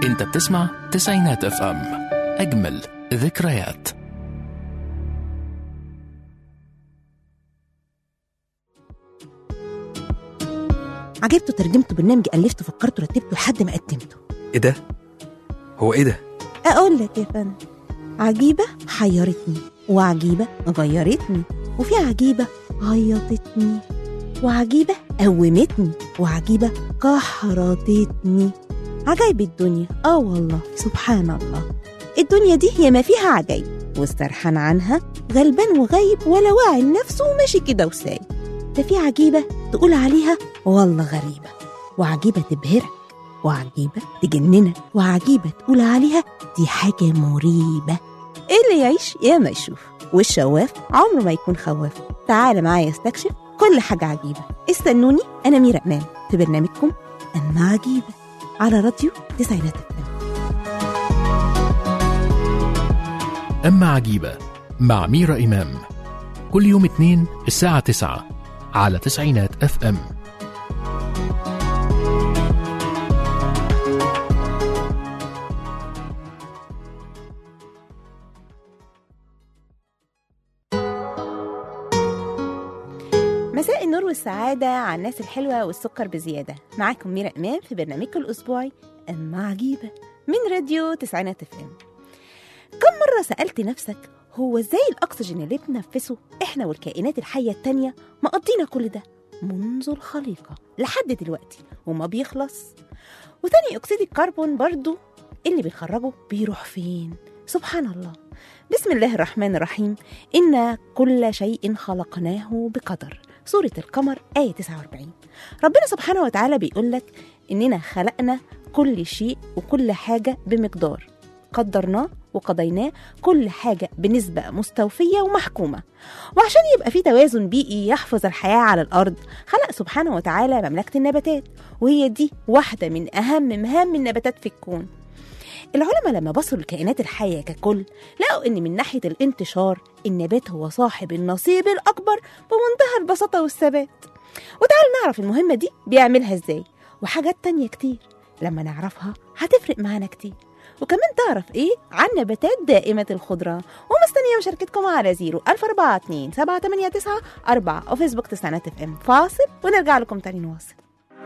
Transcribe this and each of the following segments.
انت بتسمع تسعينات اف ام اجمل ذكريات عجبته ترجمته برنامج ألفته فكرته رتبته لحد ما قدمته ايه ده هو ايه ده أقول لك يا فندم عجيبة حيرتني وعجيبة غيرتني وفي عجيبة عيطتني وعجيبة قومتني وعجيبة كحرتتني عجايب الدنيا اه والله سبحان الله الدنيا دي هي ما فيها عجايب واسترحان عنها غلبان وغايب ولا واعي لنفسه وماشي كده وسايب ده في عجيبة تقول عليها والله غريبة وعجيبة تبهرك وعجيبة تجننك وعجيبة تقول عليها دي حاجة مريبة اللي يعيش يا ما يشوف والشواف عمره ما يكون خواف تعال معايا استكشف كل حاجة عجيبة استنوني أنا ميرا أمان في برنامجكم أما عجيبة على راديو تسعينات الفم أما عجيبة مع ميرا إمام كل يوم اثنين الساعة تسعة على تسعينات اف ام مساء النور والسعادة على الناس الحلوة والسكر بزيادة معاكم ميرا إمام في برنامجكم الأسبوعي أما عجيبة من راديو تسعينات اف ام كم مرة سألت نفسك هو ازاي الأكسجين اللي بنفسه احنا والكائنات الحية التانية مقضينا كل ده منذ الخليقة لحد دلوقتي وما بيخلص وتاني أكسيد الكربون برضو اللي بنخرجه بيروح فين سبحان الله بسم الله الرحمن الرحيم إن كل شيء خلقناه بقدر سورة القمر آية 49 ربنا سبحانه وتعالى بيقول لك إننا خلقنا كل شيء وكل حاجة بمقدار قدرناه وقضيناه كل حاجة بنسبة مستوفية ومحكومة وعشان يبقى في توازن بيئي يحفظ الحياة على الأرض خلق سبحانه وتعالى مملكة النباتات وهي دي واحدة من أهم مهام النباتات في الكون العلماء لما بصوا للكائنات الحية ككل لقوا إن من ناحية الانتشار النبات هو صاحب النصيب الأكبر بمنتهى البساطة والثبات وتعالوا نعرف المهمة دي بيعملها إزاي وحاجات تانية كتير لما نعرفها هتفرق معانا كتير وكمان تعرف ايه عن نباتات دائمة الخضرة ومستنية مشاركتكم على زيرو ألف أربعة اتنين سبعة تمانية تسعة أربعة أو فيسبوك تسعينات اف ام فاصل ونرجع لكم تاني نواصل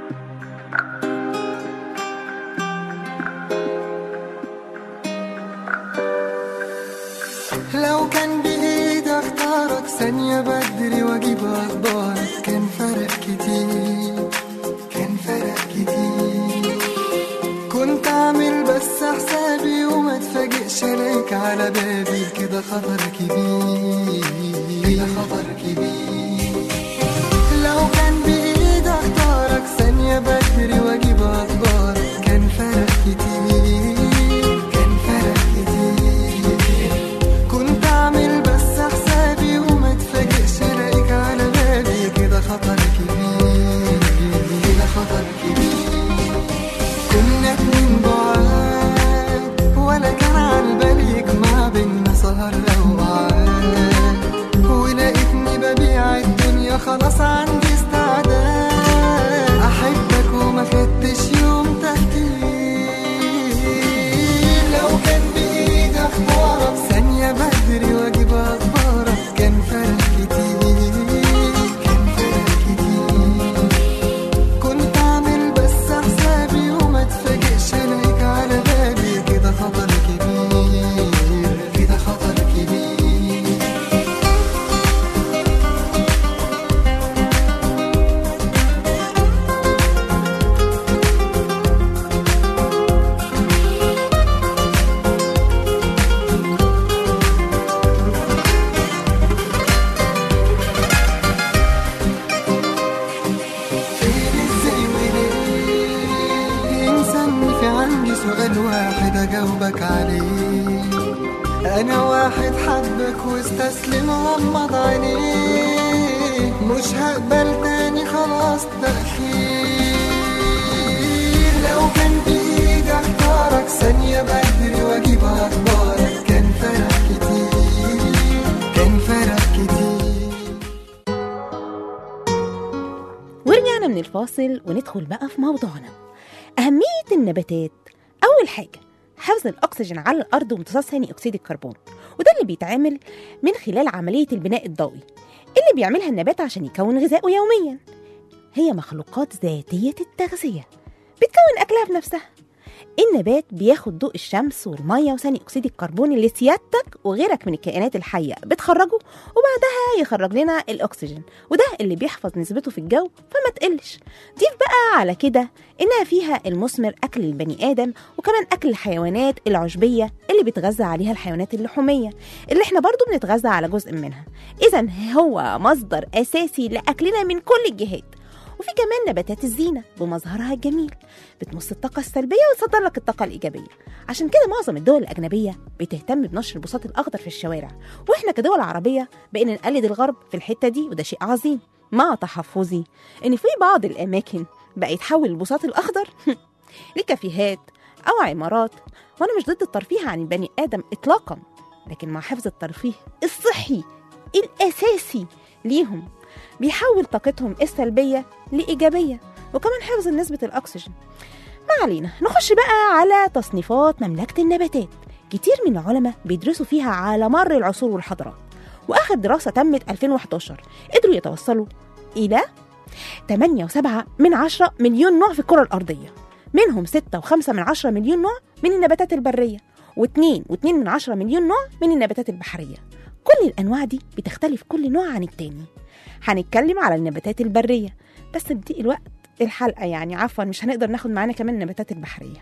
لو كان بإيدي اختارك ثانية بدري واجيب اخبارك كان فرق كتير كان فرق كتير كنت اعمل بس حسابي وما اتفاجئش الاقيك على بابي كده خطر كبير كده خطر كبير لو كان بإيدي اختارك ثانية بدري واجيب اخبارك كان فرق كتير كان فرق كتير كنت اعمل بس حسابي وما اتفاجئش الاقيك على بالي كده خطر كبير كده خطر كبير كنا اتنين بعاد ولا كان على بالي يجمع بينا سهر او قعاد ولقيتني ببيع الدنيا خلاص عندي استعداد احبك وما خدتش يوم تفكير لو كان بايدي اختارك ثانية بدري واجيب اخبارك كان فرق كتير كان فرق كتير كنت اعمل بس حسابي وما اتفاجئش الاقيك على بالي كده خطر كبير كده خطر كبير فين ازاي وليه انساني في عندي سؤال واحد اجاوبك عليه انا واحد حبك واستسلم غمض عينيه مش هقبل تاني خلاص تأخير لو كان بإيدي اختارك ثانية بدري واجيب اخبارك كان فرق كتير كان فرق كتير ورجعنا من الفاصل وندخل بقى في موضوعنا أهمية النباتات أول حاجة حفظ الأكسجين على الأرض وامتصاص ثاني أكسيد الكربون وده اللي بيتعمل من خلال عملية البناء الضوئي اللي بيعملها النبات عشان يكون غذائه يوميا هي مخلوقات ذاتية التغذية بتكون أكلها بنفسها النبات بياخد ضوء الشمس والمية وثاني أكسيد الكربون اللي سيادتك وغيرك من الكائنات الحية بتخرجه وبعدها يخرج لنا الأكسجين وده اللي بيحفظ نسبته في الجو فما تقلش ضيف بقى على كده إنها فيها المثمر أكل البني آدم وكمان أكل الحيوانات العشبية اللي بيتغذى عليها الحيوانات اللحومية اللي احنا برضو بنتغذى على جزء منها إذا هو مصدر أساسي لأكلنا من كل الجهات وفي كمان نباتات الزينة بمظهرها الجميل بتمص الطاقة السلبية وتصدر لك الطاقة الإيجابية عشان كده معظم الدول الأجنبية بتهتم بنشر البساط الأخضر في الشوارع وإحنا كدول عربية بقينا نقلد الغرب في الحتة دي وده شيء عظيم مع تحفظي إن في بعض الأماكن بقى يتحول البساط الأخضر لكافيهات أو عمارات وأنا مش ضد الترفيه عن البني آدم إطلاقا لكن مع حفظ الترفيه الصحي الأساسي ليهم بيحول طاقتهم السلبية لإيجابية وكمان حفظ نسبة الأكسجين ما علينا نخش بقى على تصنيفات مملكة النباتات كتير من العلماء بيدرسوا فيها على مر العصور والحضارات وآخر دراسة تمت 2011 قدروا يتوصلوا إلى 8.7 من 10 مليون نوع في الكرة الأرضية منهم 6.5 من 10 مليون نوع من النباتات البرية و2 و2 من 10 مليون نوع من النباتات البحرية كل الأنواع دي بتختلف كل نوع عن التاني هنتكلم على النباتات البرية بس بضيق الوقت الحلقة يعني عفوا مش هنقدر ناخد معانا كمان النباتات البحرية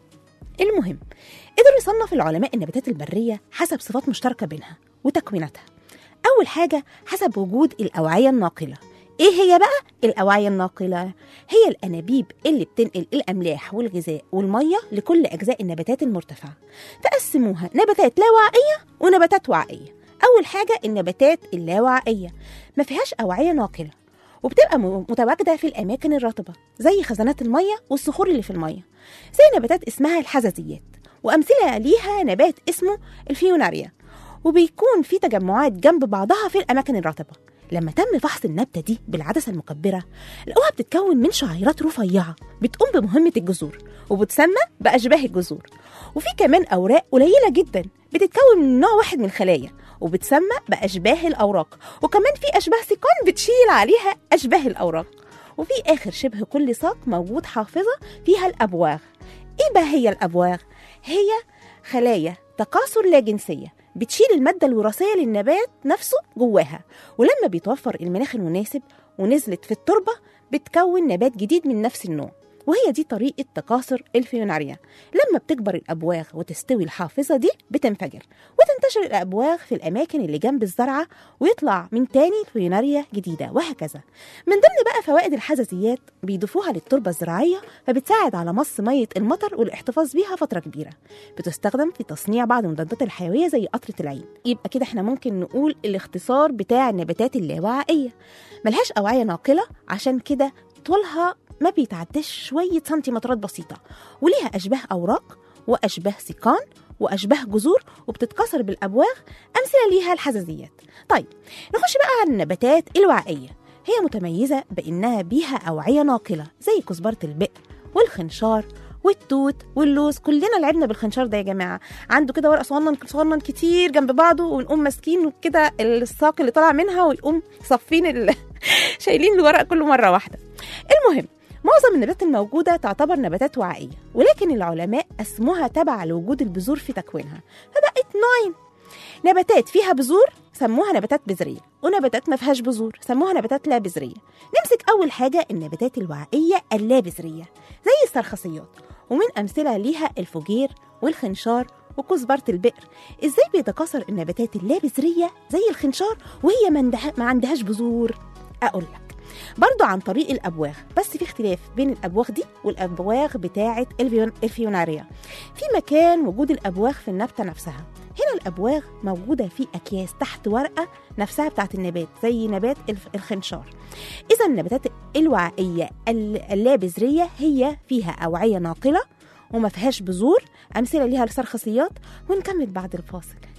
المهم قدروا يصنف العلماء النباتات البرية حسب صفات مشتركة بينها وتكويناتها أول حاجة حسب وجود الأوعية الناقلة إيه هي بقى الأوعية الناقلة؟ هي الأنابيب اللي بتنقل الأملاح والغذاء والمية لكل أجزاء النباتات المرتفعة تقسموها نباتات لا وعائية ونباتات وعائية أول حاجة النباتات اللاوعائية ما فيهاش أوعية ناقلة وبتبقى م- متواجدة في الأماكن الرطبة زي خزانات المية والصخور اللي في المية زي نباتات اسمها الحزازيات وأمثلة ليها نبات اسمه الفيوناريا وبيكون في تجمعات جنب بعضها في الأماكن الرطبة لما تم فحص النبتة دي بالعدسة المكبرة لقوها بتتكون من شعيرات رفيعة بتقوم بمهمة الجذور وبتسمى بأشباه الجذور وفي كمان أوراق قليلة جدا بتتكون من نوع واحد من الخلايا وبتسمى بأشباه الأوراق وكمان في أشباه سيقان بتشيل عليها أشباه الأوراق وفي آخر شبه كل ساق موجود حافظة فيها الأبواغ إيه بقى هي الأبواغ؟ هي خلايا تكاثر لا جنسية بتشيل المادة الوراثية للنبات نفسه جواها ولما بيتوفر المناخ المناسب ونزلت في التربة بتكون نبات جديد من نفس النوع وهي دي طريقة تكاثر الفيوناريا لما بتكبر الأبواغ وتستوي الحافظة دي بتنفجر وتنتشر الأبواغ في الأماكن اللي جنب الزرعة ويطلع من تاني فيوناريا جديدة وهكذا من ضمن بقى فوائد الحزازيات بيضيفوها للتربة الزراعية فبتساعد على مص مية المطر والاحتفاظ بيها فترة كبيرة بتستخدم في تصنيع بعض المضادات الحيوية زي قطرة العين يبقى كده احنا ممكن نقول الاختصار بتاع النباتات اللاوعائية ملهاش أوعية ناقلة عشان كده طولها ما بيتعداش شوية سنتيمترات بسيطة وليها أشباه أوراق وأشباه سيقان وأشباه جذور وبتتكسر بالأبواغ أمثلة ليها الحزازيات طيب نخش بقى على النباتات الوعائية هي متميزة بإنها بيها أوعية ناقلة زي كزبرة البئر والخنشار والتوت واللوز كلنا لعبنا بالخنشار ده يا جماعه عنده كده ورق صغنن صغنن كتير جنب بعضه ونقوم ماسكين كده الساق اللي طالع منها ويقوم صافين ال... شايلين الورق كله مره واحده المهم معظم النباتات الموجودة تعتبر نباتات وعائية ولكن العلماء قسموها تبع لوجود البذور في تكوينها فبقت نوعين نباتات فيها بذور سموها نباتات بذرية ونباتات ما فيهاش بذور سموها نباتات لا بذرية نمسك أول حاجة النباتات الوعائية اللا بذرية زي السرخسيات ومن أمثلة ليها الفجير والخنشار وكزبرة البئر ازاي بيتكاثر النباتات اللابذرية زي الخنشار وهي ما عندها- ما عندهاش بذور اقول لك برضو عن طريق الابواغ بس في اختلاف بين الابواغ دي والابواغ بتاعه الفيون- الفيوناريا في مكان وجود الابواغ في النبته نفسها هنا الابواغ موجوده في اكياس تحت ورقه نفسها بتاعه النبات زي نبات الف- الخنشار اذا النباتات الوعائيه ال- اللابذريه هي فيها اوعيه ناقله وما فيهاش بذور امثله ليها السرخسيات ونكمل بعد الفاصل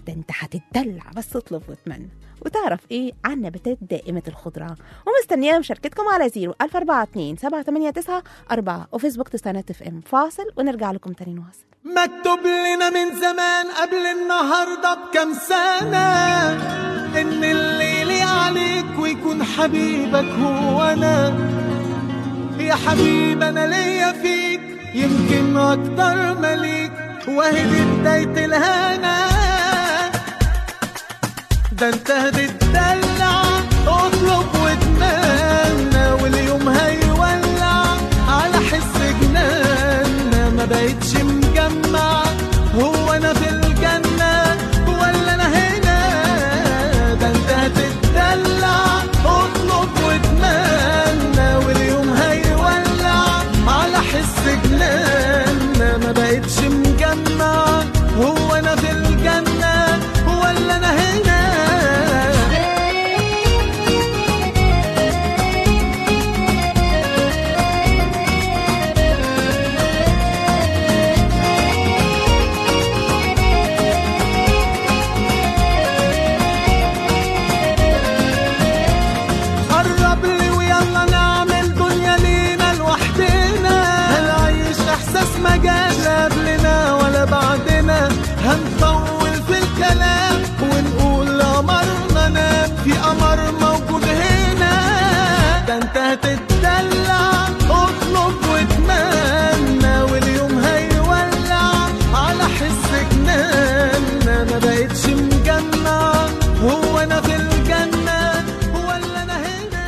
ده انت هتتدلع بس اطلب واتمنى وتعرف ايه عن نباتات دائمة الخضرة ومستنية مشاركتكم على 0 1042 789 4 وفيسبوك تستنى اف ام فاصل ونرجع لكم تاني نواصل مكتوب لنا من زمان قبل النهاردة بكم سنة إن الليل عليك ويكون حبيبك هو أنا يا حبيب أنا ليا فيك يمكن أكتر مليك وهي دي بداية الهنا ده انت هتتدلع اطلب واتمنى واليوم هيولع على حس جنان ما بقتش مجمع هو انا في الجنة ولا انا هنا ده انت هتتدلع اطلب واتمنى واليوم هيولع على حس جنان ما بقتش مجمع هو انا في الجنة ولا انا هنا قرب لي ويلا نعمل دنيا لينا لوحدنا هنعيش احساس ما جاش لا قبلنا ولا بعدنا هنطول في الكلام ونقول قمرنا نام في قمر موجود هنا ده انت هتتدلع اطلب واتمنى واليوم هيولع على حس جنان ما بقتش مجمع هو انا في الجنة ولا انا هنا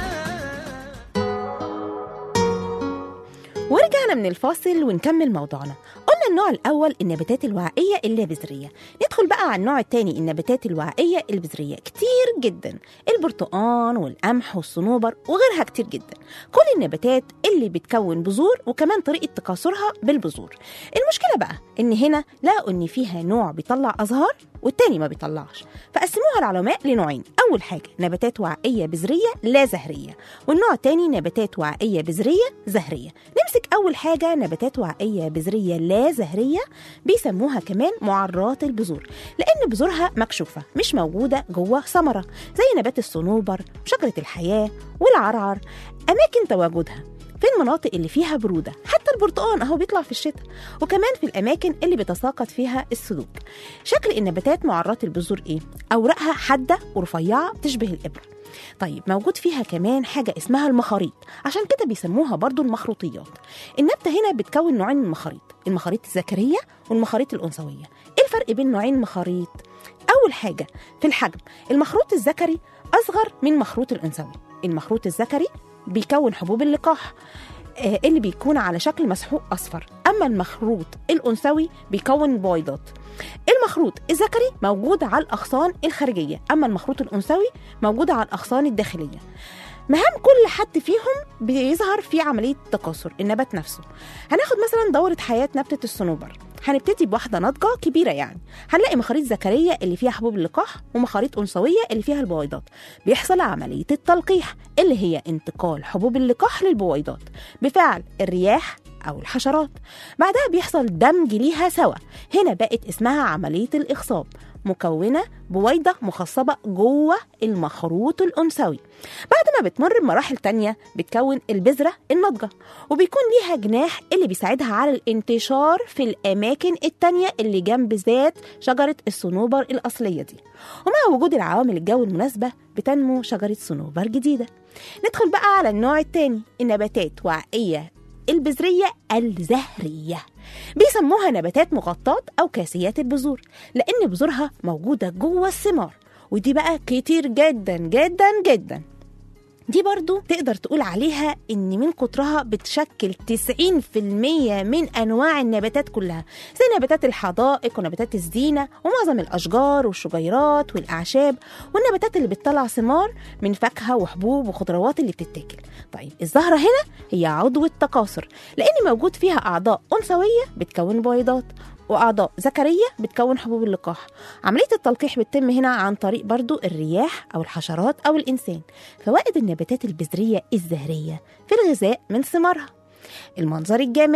ورجعنا من الفاصل ونكمل موضوعنا قلنا النوع الأول النباتات الوعائية اللابذرية ندخل بقى على النوع الثاني النباتات الوعائية البذرية كتير جدا البرتقان والقمح والصنوبر وغيرها كتير جدا كل النباتات اللي بتكون بذور وكمان طريقة تكاثرها بالبذور المشكلة بقى إن هنا لقوا إن فيها نوع بيطلع أزهار والتاني ما بيطلعش فقسموها العلماء لنوعين أول حاجة نباتات وعائية بذرية لا زهرية والنوع التاني نباتات وعائية بذرية زهرية نمسك أول حاجة نباتات وعائية بذرية لا زهرية بيسموها كمان معرات البذور لأن بذورها مكشوفة مش موجودة جوه ثمرة زي نبات الصنوبر وشجرة الحياة والعرعر أماكن تواجدها في المناطق اللي فيها برودة حتى البرتقان أهو بيطلع في الشتاء وكمان في الأماكن اللي بيتساقط فيها السلوك شكل النباتات معرات البذور إيه؟ أوراقها حادة ورفيعة تشبه الإبرة طيب موجود فيها كمان حاجة اسمها المخاريط عشان كده بيسموها برضو المخروطيات النبتة هنا بتكون نوعين من المخاريط المخاريط الذكرية والمخاريط الأنثوية إيه الفرق بين نوعين المخاريط؟ أول حاجة في الحجم المخروط الذكري أصغر من المخروط الأنثوي المخروط الذكري بيكون حبوب اللقاح آه، اللي بيكون على شكل مسحوق أصفر أما المخروط الأنثوي بيكون بويضات المخروط الذكري موجود على الأغصان الخارجية أما المخروط الأنثوي موجود على الأغصان الداخلية مهام كل حد فيهم بيظهر في عملية تكاثر النبات نفسه هناخد مثلا دورة حياة نبتة الصنوبر هنبتدي بواحدة ناضجة كبيرة يعني هنلاقي مخاريط ذكرية اللي فيها حبوب اللقاح ومخاريط أنثوية اللي فيها البويضات بيحصل عملية التلقيح اللي هي انتقال حبوب اللقاح للبويضات بفعل الرياح أو الحشرات بعدها بيحصل دمج ليها سوا هنا بقت اسمها عملية الإخصاب مكونة بويضة مخصبة جوه المخروط الأنثوي بعد ما بتمر بمراحل تانية بتكون البذرة الناضجة وبيكون ليها جناح اللي بيساعدها على الانتشار في الأماكن التانية اللي جنب ذات شجرة الصنوبر الأصلية دي ومع وجود العوامل الجو المناسبة بتنمو شجرة صنوبر جديدة ندخل بقى على النوع التاني النباتات وعائية البذرية الزهرية بيسموها نباتات مغطاة أو كاسيات البذور لأن بذورها موجودة جوه الثمار ودي بقى كتير جدا جدا جدا دي برضو تقدر تقول عليها ان من كترها بتشكل 90% من انواع النباتات كلها زي نباتات الحدائق ونباتات الزينه ومعظم الاشجار والشجيرات والاعشاب والنباتات اللي بتطلع ثمار من فاكهه وحبوب وخضروات اللي بتتاكل طيب الزهره هنا هي عضو التكاثر لان موجود فيها اعضاء انثويه بتكون بويضات واعضاء ذكريه بتكون حبوب اللقاح عمليه التلقيح بتتم هنا عن طريق برضو الرياح او الحشرات او الانسان فوائد النباتات البذريه الزهريه في الغذاء من ثمارها المنظر الجمالي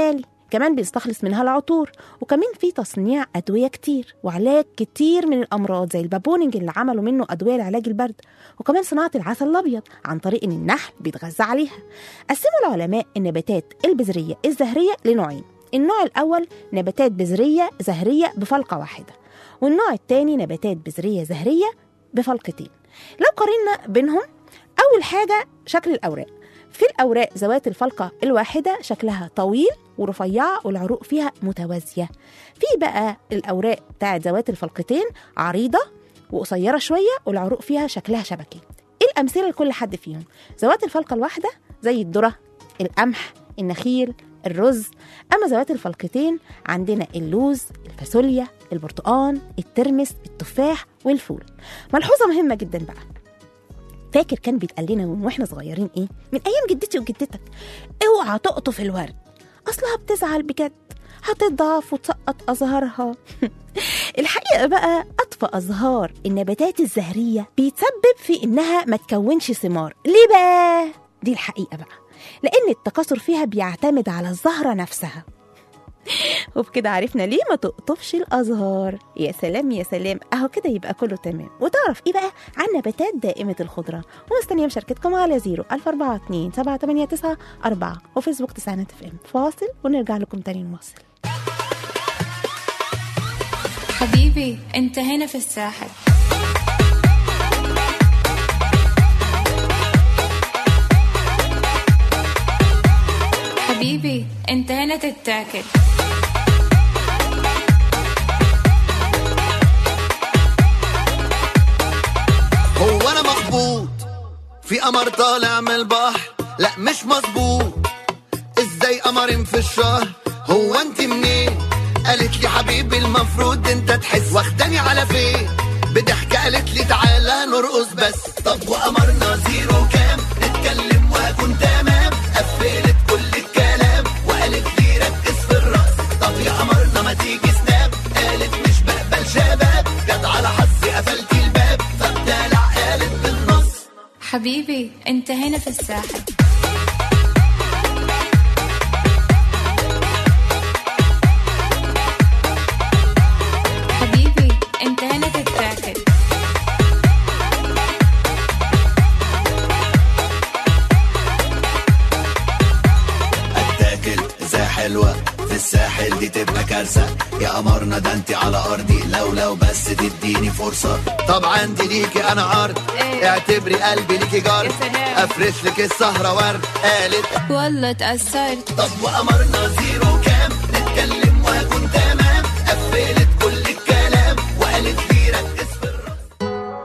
كمان بيستخلص منها العطور وكمان في تصنيع أدوية كتير وعلاج كتير من الأمراض زي البابونج اللي عملوا منه أدوية لعلاج البرد وكمان صناعة العسل الأبيض عن طريق إن النحل بيتغذى عليها قسموا العلماء النباتات البذرية الزهرية لنوعين النوع الأول نباتات بذرية زهرية بفلقة واحدة والنوع الثاني نباتات بذرية زهرية بفلقتين لو قارنا بينهم أول حاجة شكل الأوراق في الأوراق ذوات الفلقة الواحدة شكلها طويل ورفيعة والعروق فيها متوازية في بقى الأوراق بتاعت ذوات الفلقتين عريضة وقصيرة شوية والعروق فيها شكلها شبكي إيه الأمثلة لكل حد فيهم ذوات الفلقة الواحدة زي الذرة القمح النخيل الرز أما ذوات الفلقتين عندنا اللوز الفاصوليا البرتقان الترمس التفاح والفول ملحوظة مهمة جدا بقى فاكر كان بيتقال لنا من واحنا صغيرين ايه من ايام جدتي وجدتك اوعى تقطف الورد اصلها بتزعل بجد هتضعف وتسقط ازهارها الحقيقه بقى قطف ازهار النباتات الزهريه بيتسبب في انها ما تكونش ثمار ليه بقى دي الحقيقه بقى لان التكاثر فيها بيعتمد على الزهره نفسها وبكده عرفنا ليه ما تقطفش الازهار يا سلام يا سلام اهو كده يبقى كله تمام وتعرف ايه بقى عن نباتات دائمه الخضره ومستنيه مشاركتكم على 0 1042 789 4 وفيسبوك تسعينات اف ام فاصل ونرجع لكم تاني نواصل حبيبي انت هنا في الساحل حبيبي انت هنا تتاكل هو انا مخبوط في قمر طالع من البحر لا مش مظبوط ازاي قمرين في الشهر هو انت منين قالت لي حبيبي المفروض انت تحس واخداني على فين بضحكة قالت لي تعالى نرقص بس طب وقمرنا زيرو كام نتكلم واكون تمام قفلت كل الكلام وقالت لي ركز في الرقص طب يا قمرنا ما تيجي سناب قالت مش بقبل شباب جت على حظي قفلت الباب فبدلع قالت بالنص حبيبي انت هنا في الساحل حبيبي انت هنا تتاكل اتاكل ازاي حلوه في الساحل دي تبقى كارثه يا قمرنا ده انت على ارضي لو لو بس تديني فرصه طبعا دي ليكي انا عرض إيه؟ اعتبري قلبي ليكي جار يا سلام. افرش لك السهره ورد قالت والله اتأثرت طب وقمرنا زيرو كام نتكلم واكون تمام قفلت كل الكلام وقالت لي ركز في الرقص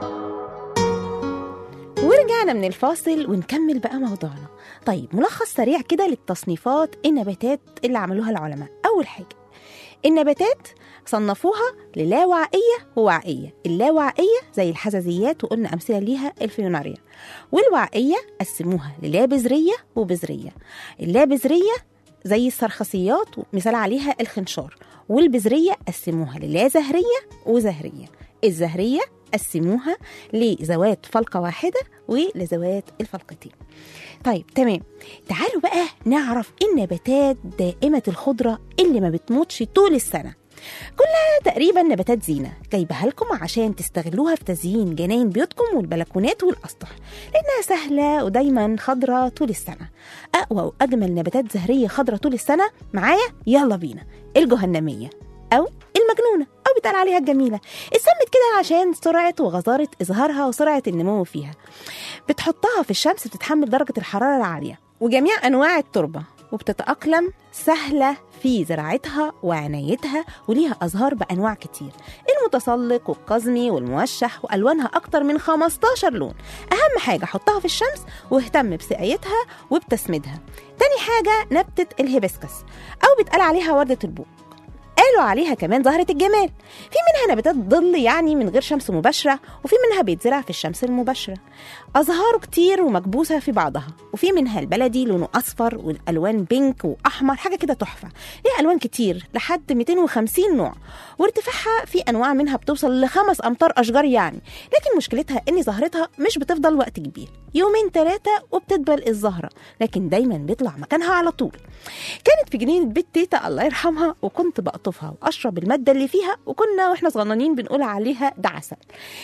ورجعنا من الفاصل ونكمل بقى موضوعنا طيب ملخص سريع كده للتصنيفات النباتات اللي عملوها العلماء أول حاجة النباتات صنفوها للاوعائية ووعائية اللاوعائية زي الحزازيات وقلنا أمثلة ليها الفيوناريا والوعائية قسموها للا بذرية وبذرية اللا بذرية زي السرخسيات مثال عليها الخنشار والبذرية قسموها للا زهرية وزهرية الزهرية قسموها لذوات فلقة واحدة ولذوات الفلقتين طيب تمام تعالوا بقى نعرف النباتات دائمة الخضرة اللي ما بتموتش طول السنة كلها تقريبا نباتات زينة جايبها لكم عشان تستغلوها في تزيين جناين بيوتكم والبلكونات والأسطح لأنها سهلة ودايما خضرة طول السنة أقوى وأجمل نباتات زهرية خضرة طول السنة معايا يلا بينا الجهنمية أو المجنونة أو بيتقال عليها الجميلة اتسمت كده عشان سرعة وغزارة إظهارها وسرعة النمو فيها بتحطها في الشمس بتتحمل درجة الحرارة العالية وجميع أنواع التربة وبتتأقلم سهلة في زراعتها وعنايتها وليها أزهار بأنواع كتير المتسلق والقزمي والموشح وألوانها أكتر من 15 لون أهم حاجة حطها في الشمس واهتم بسقايتها وبتسميدها تاني حاجة نبتة الهيبسكس أو بيتقال عليها وردة البوق بيقولوا عليها كمان زهرة الجمال في منها نباتات ظل يعني من غير شمس مباشرة وفي منها بيتزرع في الشمس المباشرة أزهاره كتير ومكبوسة في بعضها وفي منها البلدي لونه أصفر والألوان بينك وأحمر حاجة كده تحفة ليها ألوان كتير لحد 250 نوع وارتفاعها في أنواع منها بتوصل لخمس أمتار أشجار يعني لكن مشكلتها إن زهرتها مش بتفضل وقت كبير يومين ثلاثة وبتدبل الزهرة لكن دايما بيطلع مكانها على طول كانت في جنينة بيت تيتا الله يرحمها وكنت بقطفها وأشرب المادة اللي فيها وكنا وإحنا صغننين بنقول عليها ده عسل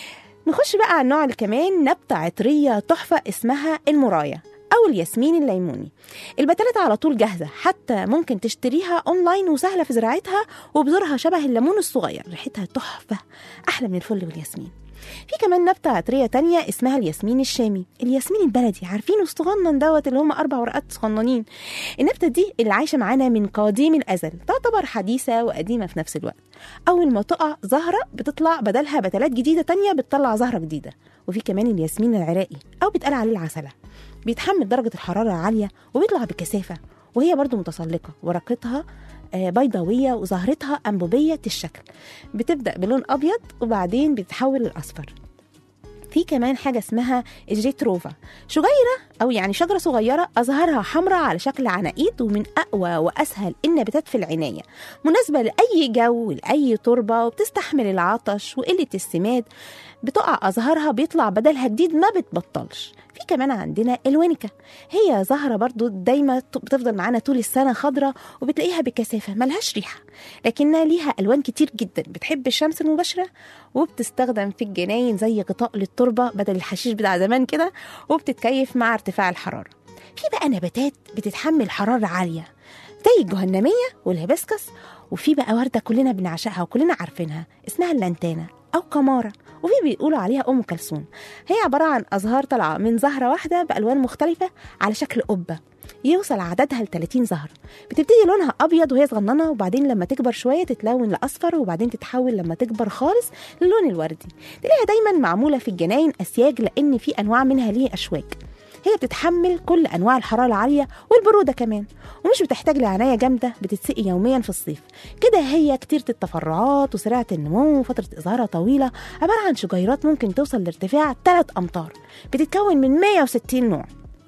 نخش بقى على النوع اللي كمان نبتة عطرية تحفة اسمها المراية أو الياسمين الليموني البتلات على طول جاهزة حتى ممكن تشتريها أونلاين وسهلة في زراعتها وبذورها شبه الليمون الصغير ريحتها تحفة أحلى من الفل والياسمين في كمان نبتة عطرية تانية اسمها الياسمين الشامي الياسمين البلدي عارفينه الصغنن دوت اللي هم أربع ورقات صغننين النبتة دي اللي عايشة معانا من قديم الأزل تعتبر حديثة وقديمة في نفس الوقت أول ما تقع زهرة بتطلع بدلها بتلات جديدة تانية بتطلع زهرة جديدة وفي كمان الياسمين العراقي أو بيتقال عليه العسلة بيتحمل درجة الحرارة العالية وبيطلع بكثافة وهي برضو متسلقة ورقتها آه، بيضاوية وزهرتها أنبوبية الشكل بتبدأ بلون أبيض وبعدين بتتحول للأصفر في كمان حاجة اسمها الجيتروفا شجيرة أو يعني شجرة صغيرة أزهارها حمراء على شكل عناقيد ومن أقوى وأسهل النباتات في العناية مناسبة لأي جو ولأي تربة وبتستحمل العطش وقلة السماد بتقع أزهارها بيطلع بدلها جديد ما بتبطلش في كمان عندنا الونكة هي زهرة برضو دايما بتفضل معانا طول السنة خضرة وبتلاقيها بكثافة ملهاش ريحة لكنها ليها ألوان كتير جدا بتحب الشمس المباشرة وبتستخدم في الجناين زي غطاء للتربة بدل الحشيش بتاع زمان كده وبتتكيف مع ارتفاع الحرارة في بقى نباتات بتتحمل حرارة عالية زي الجهنمية والهيبسكس وفي بقى وردة كلنا بنعشقها وكلنا عارفينها اسمها اللانتانا أو قمارة وفي بيقولوا عليها أم كلثوم هي عبارة عن أزهار طالعة من زهرة واحدة بألوان مختلفة على شكل قبة يوصل عددها ل 30 زهرة بتبتدي لونها أبيض وهي صغننة وبعدين لما تكبر شوية تتلون لأصفر وبعدين تتحول لما تكبر خالص للون الوردي تلاقيها دايما معمولة في الجناين أسياج لأن في أنواع منها ليه أشواك هي بتتحمل كل انواع الحراره العاليه والبروده كمان ومش بتحتاج لعنايه جامده بتتسقي يوميا في الصيف كده هي كتيره التفرعات وسريعه النمو وفتره ازهارها طويله عباره عن شجيرات ممكن توصل لارتفاع 3 امتار بتتكون من 160 نوع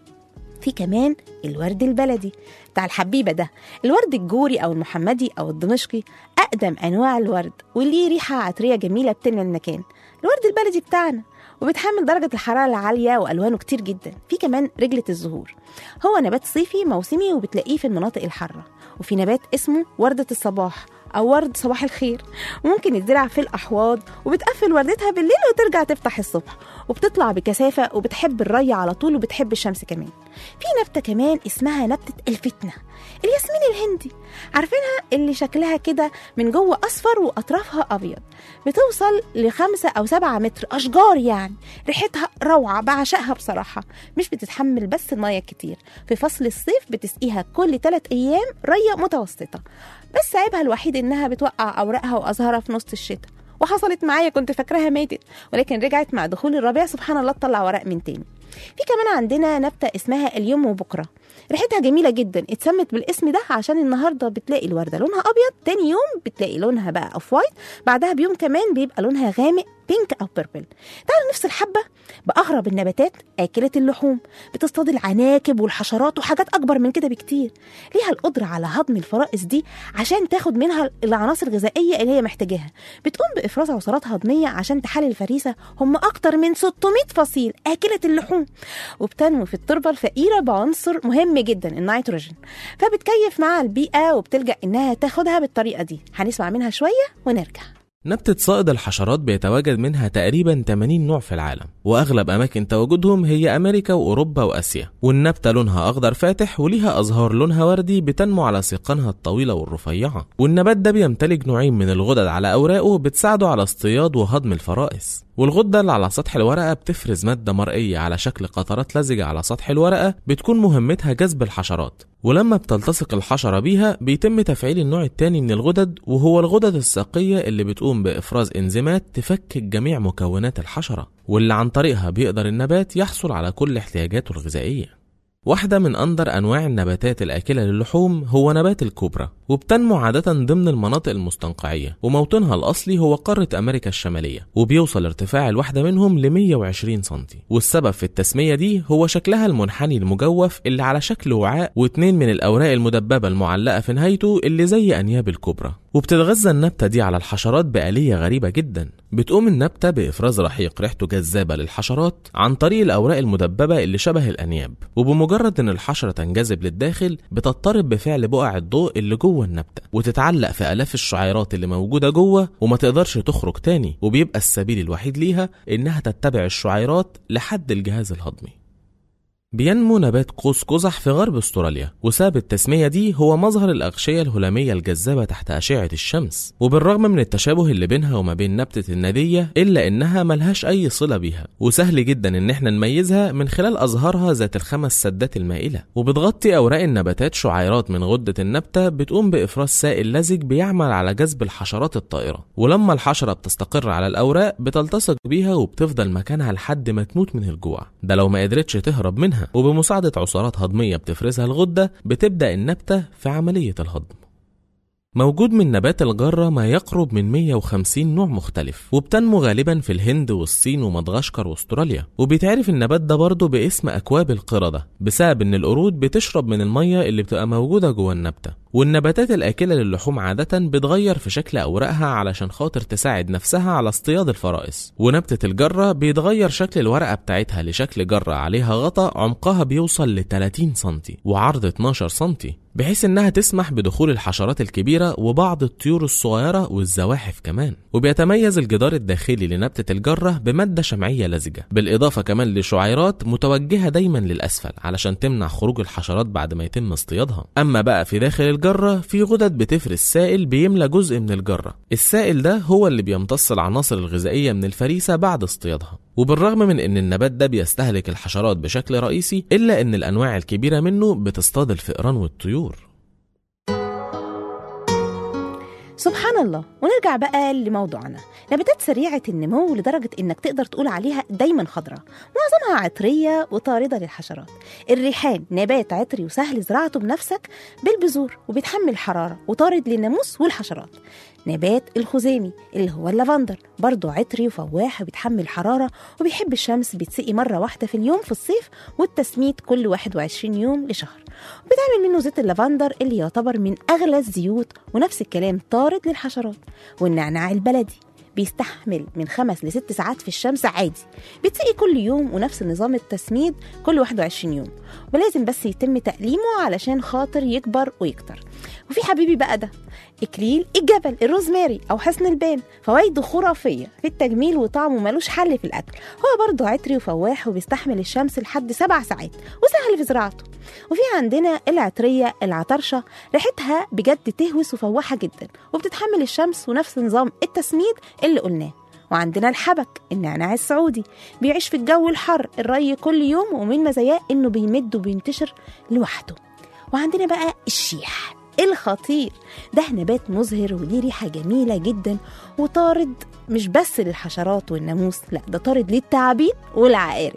في كمان الورد البلدي بتاع الحبيبه ده الورد الجوري او المحمدي او الدمشقي اقدم انواع الورد وليه ريحه عطريه جميله بتملى المكان الورد البلدي بتاعنا وبتحمل درجة الحرارة العالية وألوانه كتير جدا في كمان رجلة الزهور هو نبات صيفي موسمي وبتلاقيه في المناطق الحارة وفي نبات اسمه وردة الصباح أو ورد صباح الخير وممكن يتزرع في الأحواض وبتقفل وردتها بالليل وترجع تفتح الصبح وبتطلع بكثافة وبتحب الري على طول وبتحب الشمس كمان في نبتة كمان اسمها نبتة الفتنة الياسمين الهندي عارفينها اللي شكلها كده من جوه أصفر وأطرافها أبيض بتوصل لخمسة أو سبعة متر أشجار يعني ريحتها روعة بعشقها بصراحة مش بتتحمل بس المية كتير في فصل الصيف بتسقيها كل ثلاث أيام رية متوسطة بس عيبها الوحيد إنها بتوقع أوراقها وأزهارها في نص الشتاء وحصلت معايا كنت فاكراها ماتت ولكن رجعت مع دخول الربيع سبحان الله تطلع ورق من تاني في كمان عندنا نبتة اسمها اليوم وبكرة ريحتها جميلة جدا اتسمت بالاسم ده عشان النهاردة بتلاقي الوردة لونها أبيض تاني يوم بتلاقي لونها بقى أوف وايت بعدها بيوم كمان بيبقى لونها غامق بينك أو بيربل تعالوا نفس الحبة بأغرب النباتات آكلة اللحوم بتصطاد العناكب والحشرات وحاجات أكبر من كده بكتير ليها القدرة على هضم الفرائس دي عشان تاخد منها العناصر الغذائية اللي هي محتاجاها بتقوم بإفراز عصارات هضمية عشان تحلل الفريسة هم أكتر من 600 فصيل آكلة اللحوم وبتنمو في التربة الفقيرة بعنصر مهم جدا النيتروجين فبتكيف مع البيئة وبتلجأ إنها تاخدها بالطريقة دي هنسمع منها شوية ونرجع نبتة صائد الحشرات بيتواجد منها تقريبا 80 نوع في العالم وأغلب أماكن تواجدهم هي أمريكا وأوروبا وآسيا والنبتة لونها أخضر فاتح وليها أزهار لونها وردي بتنمو على ساقانها الطويلة والرفيعة والنبات ده بيمتلك نوعين من الغدد على أوراقه بتساعده على اصطياد وهضم الفرائس والغدة اللي على سطح الورقة بتفرز مادة مرئية على شكل قطرات لزجة على سطح الورقة بتكون مهمتها جذب الحشرات ولما بتلتصق الحشرة بيها بيتم تفعيل النوع التاني من الغدد وهو الغدد الساقية اللي بتقوم بإفراز إنزيمات تفكك جميع مكونات الحشرة واللي عن طريقها بيقدر النبات يحصل على كل احتياجاته الغذائية واحدة من أندر أنواع النباتات الآكلة للحوم هو نبات الكوبرا وبتنمو عادة ضمن المناطق المستنقعية وموطنها الأصلي هو قارة أمريكا الشمالية وبيوصل ارتفاع الواحدة منهم ل 120 سنتي والسبب في التسمية دي هو شكلها المنحني المجوف اللي على شكل وعاء واتنين من الأوراق المدببة المعلقة في نهايته اللي زي أنياب الكوبرا وبتتغذى النبتة دي على الحشرات بآلية غريبة جدا بتقوم النبتة بإفراز رحيق ريحته جذابة للحشرات عن طريق الأوراق المدببة اللي شبه الأنياب وبمجرد إن الحشرة تنجذب للداخل بتضطرب بفعل بقع الضوء اللي جوه النبتة وتتعلق في آلاف الشعيرات اللي موجودة جوه وما تقدرش تخرج تاني وبيبقى السبيل الوحيد ليها إنها تتبع الشعيرات لحد الجهاز الهضمي بينمو نبات قوس قزح في غرب استراليا وسبب التسمية دي هو مظهر الأغشية الهلامية الجذابة تحت أشعة الشمس وبالرغم من التشابه اللي بينها وما بين نبتة الندية إلا إنها ملهاش أي صلة بيها وسهل جدا إن احنا نميزها من خلال أزهارها ذات الخمس سدات المائلة وبتغطي أوراق النباتات شعيرات من غدة النبتة بتقوم بإفراز سائل لزج بيعمل على جذب الحشرات الطائرة ولما الحشرة بتستقر على الأوراق بتلتصق بيها وبتفضل مكانها لحد ما تموت من الجوع ده لو ما قدرتش تهرب منها وبمساعدة عصارات هضمية بتفرزها الغدة بتبدأ النبتة في عملية الهضم موجود من نبات الجرة ما يقرب من 150 نوع مختلف وبتنمو غالبا في الهند والصين ومدغشقر واستراليا وبيتعرف النبات ده برضه باسم أكواب القردة بسبب إن القرود بتشرب من المية اللي بتبقى موجودة جوه النبتة والنباتات الآكلة للحوم عادة بتغير في شكل أوراقها علشان خاطر تساعد نفسها على اصطياد الفرائس ونبتة الجرة بيتغير شكل الورقة بتاعتها لشكل جرة عليها غطا عمقها بيوصل ل 30 سنتي وعرض 12 سنتي بحيث انها تسمح بدخول الحشرات الكبيرة وبعض الطيور الصغيرة والزواحف كمان وبيتميز الجدار الداخلي لنبتة الجرة بمادة شمعية لزجة بالإضافة كمان لشعيرات متوجهة دايما للأسفل علشان تمنع خروج الحشرات بعد ما يتم اصطيادها أما بقى في داخل الجرة في غدد بتفرز سائل بيملى جزء من الجرة السائل ده هو اللي بيمتص العناصر الغذائية من الفريسة بعد اصطيادها وبالرغم من ان النبات ده بيستهلك الحشرات بشكل رئيسي الا ان الانواع الكبيره منه بتصطاد الفئران والطيور سبحان الله ونرجع بقى لموضوعنا نباتات سريعة النمو لدرجة إنك تقدر تقول عليها دايما خضراء معظمها عطرية وطاردة للحشرات الريحان نبات عطري وسهل زراعته بنفسك بالبذور وبيتحمل حرارة وطارد للناموس والحشرات نبات الخزامي اللي هو اللافندر برضه عطري وفواح وبيتحمل حرارة وبيحب الشمس بيتسقي مرة واحدة في اليوم في الصيف والتسميد كل 21 يوم لشهر وبيتعمل منه زيت اللافندر اللي يعتبر من أغلى الزيوت ونفس الكلام طارد للحشرات والنعناع البلدي بيستحمل من خمس لست ساعات في الشمس عادي بيتسقي كل يوم ونفس نظام التسميد كل 21 يوم ولازم بس يتم تقليمه علشان خاطر يكبر ويكتر وفي حبيبي بقى ده اكليل الجبل الروزماري او حسن البان فوائده خرافيه في التجميل وطعمه ملوش حل في الاكل هو برضه عطري وفواح وبيستحمل الشمس لحد سبع ساعات وسهل في زراعته وفي عندنا العطريه العطرشه ريحتها بجد تهوس وفواحه جدا وبتتحمل الشمس ونفس نظام التسميد اللي قلناه وعندنا الحبك النعناع السعودي بيعيش في الجو الحر الري كل يوم ومن مزاياه انه بيمد وبينتشر لوحده وعندنا بقى الشيح الخطير ده نبات مزهر وليه ريحة جميلة جدا وطارد مش بس للحشرات والناموس لا ده طارد للتعابين والعقارب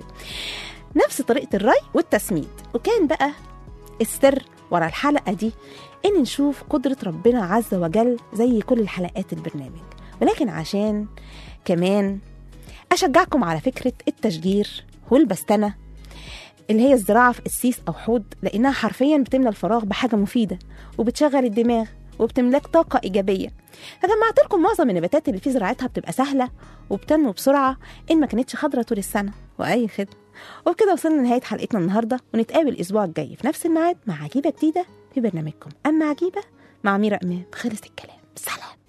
نفس طريقة الري والتسميد وكان بقى السر ورا الحلقة دي إن نشوف قدرة ربنا عز وجل زي كل الحلقات البرنامج ولكن عشان كمان أشجعكم على فكرة التشجير والبستنة اللي هي الزراعة في قسيس أو حوض لأنها حرفيا بتملى الفراغ بحاجة مفيدة وبتشغل الدماغ وبتملاك طاقة إيجابية فجمعت لكم معظم النباتات اللي في زراعتها بتبقى سهلة وبتنمو بسرعة إن ما كانتش خضرة طول السنة وأي خدمة وبكده وصلنا لنهاية حلقتنا النهاردة ونتقابل الأسبوع الجاي في نفس الميعاد مع عجيبة جديدة في برنامجكم أما عجيبة مع ميرا إمام خلص الكلام سلام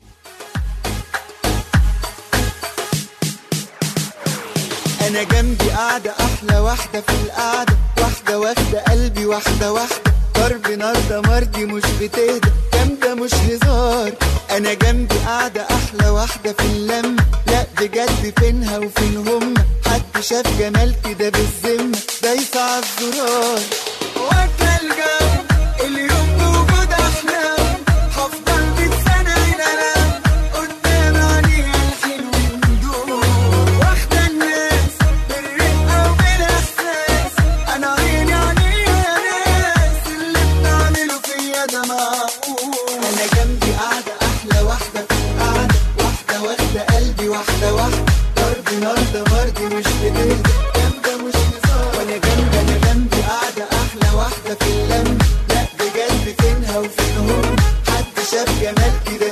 انا جنبي قاعدة احلى واحدة في القعدة واحدة واخدة قلبي واحدة واحدة ضرب نار ده مرضي مش بتهدى كام ده مش هزار انا جنبي قاعدة احلى واحدة في اللم لا بجد فينها وفين هم حد شاف جمال كده بالذمة دايسة عالزرار واكلة الجو اليوم بوجود احلام هفضل مية سنة انام قدام عينيها الحلوين دول واخدة الناس بالرقة وبالاحساس انا عيني عليها ده معقول انا جنبي قاعدة احلى واحدة قاعدة واحدة واخدة قلبي واحدة واحدة ضرب نار ده مرضي مش بتهدى جامدة مش هزار وانا جنبي انا جنبي قاعدة احلى واحدة في اللم لا بجد فينها وفين هم حد شاف جمال كده